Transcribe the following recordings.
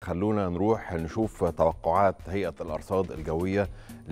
خلونا نروح نشوف توقعات هيئة الأرصاد الجوية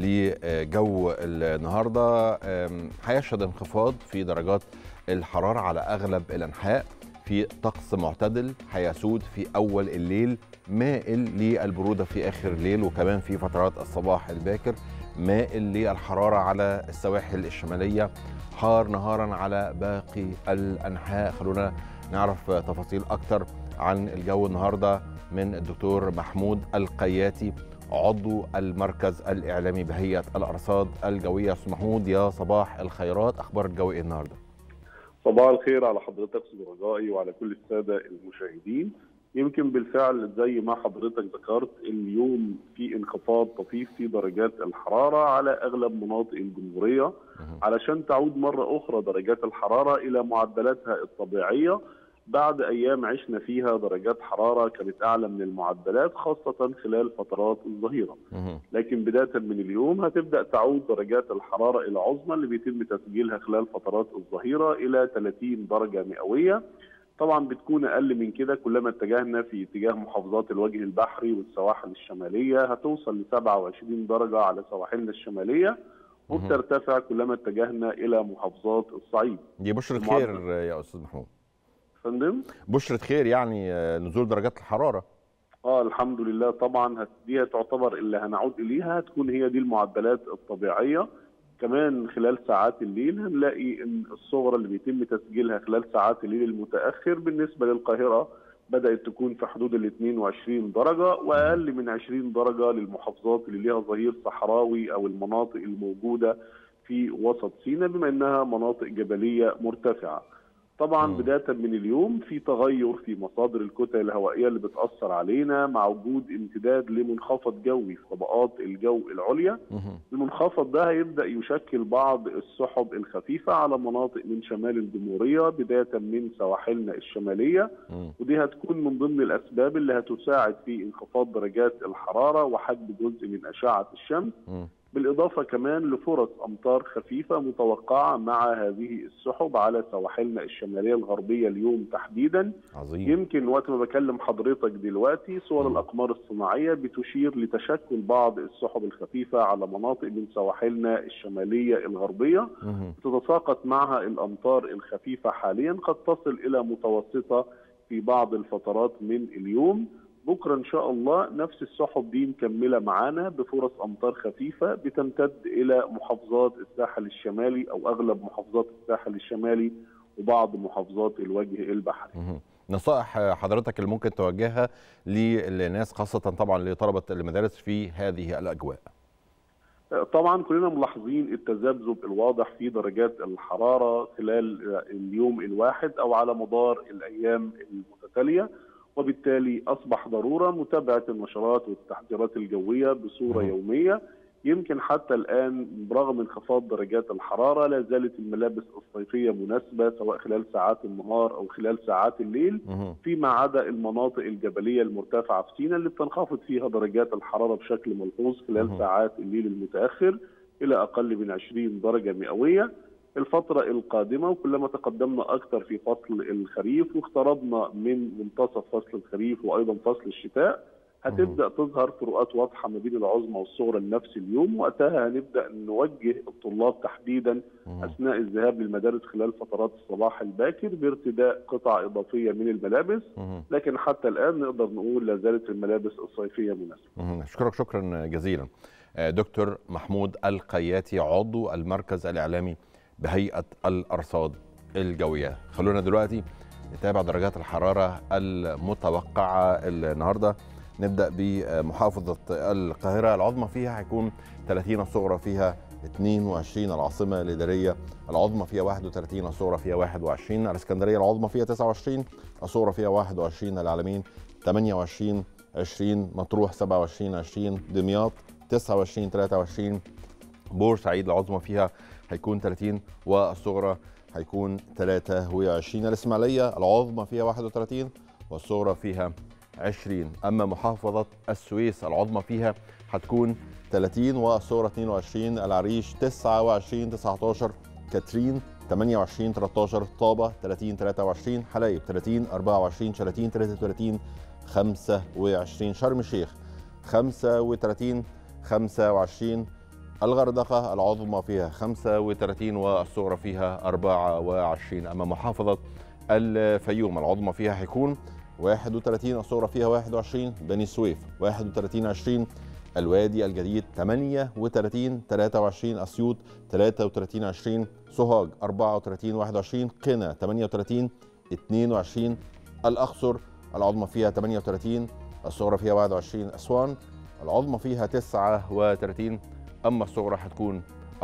لجو النهاردة أم، هيشهد انخفاض في درجات الحرارة على أغلب الأنحاء في طقس معتدل هيسود في أول الليل مائل للبرودة في آخر الليل وكمان في فترات الصباح الباكر مائل للحرارة على السواحل الشمالية حار نهارا على باقي الأنحاء خلونا نعرف تفاصيل أكتر عن الجو النهارده من الدكتور محمود القياتي عضو المركز الاعلامي بهيئه الارصاد الجويه استاذ محمود يا صباح الخيرات اخبار الجو ايه النهارده صباح الخير على حضرتك استاذ رجائي وعلى كل الساده المشاهدين يمكن بالفعل زي ما حضرتك ذكرت اليوم في انخفاض طفيف في درجات الحراره على اغلب مناطق الجمهوريه علشان تعود مره اخرى درجات الحراره الى معدلاتها الطبيعيه بعد ايام عشنا فيها درجات حراره كانت اعلى من المعدلات خاصه خلال فترات الظهيره مهم. لكن بدايه من اليوم هتبدا تعود درجات الحراره العظمى اللي بيتم تسجيلها خلال فترات الظهيره الى 30 درجه مئويه طبعا بتكون اقل من كده كلما اتجهنا في اتجاه محافظات الوجه البحري والسواحل الشماليه هتوصل ل 27 درجه على سواحلنا الشماليه وبترتفع كلما اتجهنا الى محافظات الصعيد دي بشرة المعدل. خير يا استاذ محمود فندم بشرة خير يعني آه، نزول درجات الحراره اه الحمد لله طبعا هت- دي تعتبر اللي هنعود اليها هتكون هي دي المعدلات الطبيعيه كمان خلال ساعات الليل هنلاقي ان الصغرى اللي بيتم تسجيلها خلال ساعات الليل المتاخر بالنسبه للقاهره بدات تكون في حدود ال 22 درجه واقل من 20 درجه للمحافظات اللي ليها ظهير صحراوي او المناطق الموجوده في وسط سيناء بما انها مناطق جبليه مرتفعه. طبعا مم. بدايه من اليوم في تغير في مصادر الكتل الهوائيه اللي بتاثر علينا مع وجود امتداد لمنخفض جوي في طبقات الجو العليا مهم. المنخفض ده هيبدا يشكل بعض السحب الخفيفه على مناطق من شمال الجمهوريه بدايه من سواحلنا الشماليه مم. ودي هتكون من ضمن الاسباب اللي هتساعد في انخفاض درجات الحراره وحجب جزء من اشعه الشمس مم. بالاضافه كمان لفرص امطار خفيفه متوقعه مع هذه السحب على سواحلنا الشماليه الغربيه اليوم تحديدا عظيم يمكن وقت ما بكلم حضرتك دلوقتي صور مم. الاقمار الصناعيه بتشير لتشكل بعض السحب الخفيفه على مناطق من سواحلنا الشماليه الغربيه مهم. تتساقط معها الامطار الخفيفه حاليا قد تصل الى متوسطه في بعض الفترات من اليوم بكره ان شاء الله نفس السحب دي مكمله معانا بفرص امطار خفيفه بتمتد الى محافظات الساحل الشمالي او اغلب محافظات الساحل الشمالي وبعض محافظات الوجه البحري. مهم. نصائح حضرتك اللي ممكن توجهها للناس خاصه طبعا لطلبه المدارس في هذه الاجواء طبعا كلنا ملاحظين التذبذب الواضح في درجات الحراره خلال اليوم الواحد او على مدار الايام المتتاليه وبالتالي اصبح ضروره متابعه النشرات والتحذيرات الجويه بصوره مهم. يوميه يمكن حتى الان برغم انخفاض درجات الحراره لا زالت الملابس الصيفيه مناسبه سواء خلال ساعات النهار او خلال ساعات الليل مهم. فيما عدا المناطق الجبليه المرتفعه في سيناء اللي بتنخفض فيها درجات الحراره بشكل ملحوظ خلال مهم. ساعات الليل المتاخر الى اقل من 20 درجه مئويه. الفترة القادمة وكلما تقدمنا أكثر في فصل الخريف واقتربنا من منتصف فصل الخريف وأيضا فصل الشتاء هتبدأ تظهر فروقات واضحة ما بين العظمى والصغرى لنفس اليوم وقتها هنبدأ نوجه الطلاب تحديدا مهم. أثناء الذهاب للمدارس خلال فترات الصباح الباكر بارتداء قطع إضافية من الملابس مهم. لكن حتى الآن نقدر نقول لا زالت الملابس الصيفية مناسبة مهم. اشكرك شكرا جزيلا آه، دكتور محمود القياتي عضو المركز الاعلامي بهيئه الارصاد الجويه خلونا دلوقتي نتابع درجات الحراره المتوقعه النهارده نبدا بمحافظه القاهره العظمى فيها هيكون 30 الصغرى فيها 22 العاصمه الاداريه العظمى فيها 31 الصغرى فيها 21 الاسكندريه العظمى فيها 29 الصغرى فيها 21 العالمين 28 20 مطروح 27 20 دمياط 29 23 بورسعيد العظمى فيها هيكون 30 والصغرى هيكون 23 الإسماعيلية العظمى فيها 31 والصغرى فيها 20 أما محافظة السويس العظمى فيها هتكون 30 والصغرى 22 العريش 29 19 كاترين 28 13 طابة 30 23 حلايب 30 24 30 33 25 شرم الشيخ 35 25 الغردقة العظمى فيها 35 والصغرى فيها 24 أما محافظة الفيوم العظمى فيها هيكون 31 الصغرى فيها 21 بني سويف 31 20 الوادي الجديد 38 23 اسيوط 33 20 سوهاج 34 21 قنا 38 22 الاقصر العظمى فيها 38 الصغرى فيها 21 اسوان العظمى فيها 39 اما الصغرى هتكون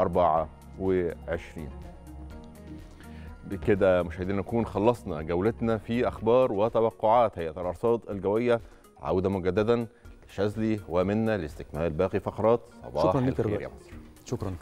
24 بكده مشاهدينا نكون خلصنا جولتنا في اخبار وتوقعات هيئه الارصاد الجويه عوده مجددا شاذلي ومنا لاستكمال باقي فقرات صباح شكراً لك يا الخير رجاء. يا مصر شكرا